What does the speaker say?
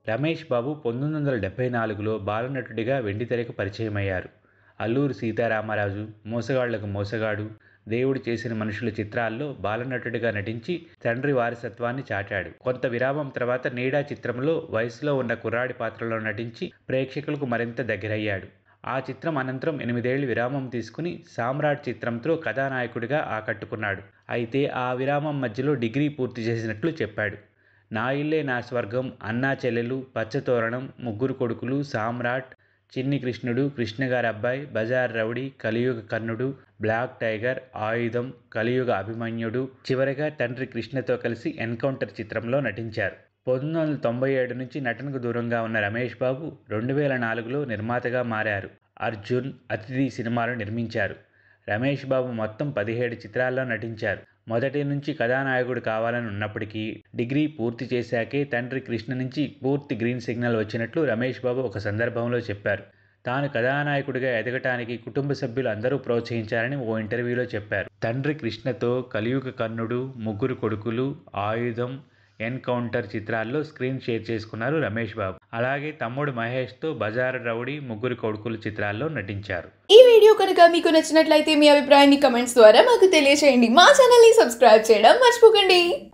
రమేష్ బాబు పంతొమ్మిది వందల డెబ్బై నాలుగులో బాలనటుడిగా వెండితెరకు పరిచయమయ్యారు అల్లూరి సీతారామరాజు మోసగాళ్లకు మోసగాడు దేవుడు చేసిన మనుషుల చిత్రాల్లో బాలనటుడిగా నటించి తండ్రి వారసత్వాన్ని చాటాడు కొంత విరామం తర్వాత నీడా చిత్రంలో వయసులో ఉన్న కుర్రాడి పాత్రలో నటించి ప్రేక్షకులకు మరింత దగ్గరయ్యాడు ఆ చిత్రం అనంతరం ఎనిమిదేళ్లు విరామం తీసుకుని సామ్రాట్ చిత్రంతో కథానాయకుడిగా ఆకట్టుకున్నాడు అయితే ఆ విరామం మధ్యలో డిగ్రీ పూర్తి చేసినట్లు చెప్పాడు నా ఇల్లే నా స్వర్గం అన్నా చెల్లెలు పచ్చతోరణం ముగ్గురు కొడుకులు సామ్రాట్ చిన్ని కృష్ణుడు కృష్ణగారి అబ్బాయి బజార్ రౌడీ కలియుగ కర్ణుడు బ్లాక్ టైగర్ ఆయుధం కలియుగ అభిమన్యుడు చివరిగా తండ్రి కృష్ణతో కలిసి ఎన్కౌంటర్ చిత్రంలో నటించారు పంతొమ్మిది వందల తొంభై ఏడు నుంచి నటనకు దూరంగా ఉన్న రమేష్ బాబు రెండు వేల నాలుగులో నిర్మాతగా మారారు అర్జున్ అతిథి సినిమాలు నిర్మించారు రమేష్ బాబు మొత్తం పదిహేడు చిత్రాల్లో నటించారు మొదటి నుంచి కథానాయకుడు కావాలని ఉన్నప్పటికీ డిగ్రీ పూర్తి చేశాకే తండ్రి కృష్ణ నుంచి పూర్తి గ్రీన్ సిగ్నల్ వచ్చినట్లు రమేష్ బాబు ఒక సందర్భంలో చెప్పారు తాను కథానాయకుడిగా ఎదగటానికి కుటుంబ సభ్యులు అందరూ ప్రోత్సహించారని ఓ ఇంటర్వ్యూలో చెప్పారు తండ్రి కృష్ణతో కలియుగ కర్ణుడు ముగ్గురు కొడుకులు ఆయుధం ఎన్కౌంటర్ చిత్రాల్లో స్క్రీన్ షేర్ చేసుకున్నారు రమేష్ బాబు అలాగే తమ్ముడు మహేష్తో బజార్ రౌడీ ముగ్గురు కొడుకులు చిత్రాల్లో నటించారు ఈ వీడియో కనుక మీకు నచ్చినట్లయితే మీ అభిప్రాయాన్ని కమెంట్స్ ద్వారా మాకు తెలియజేయండి మా ఛానల్ని సబ్స్క్రైబ్ చేయడం మర్చిపోకండి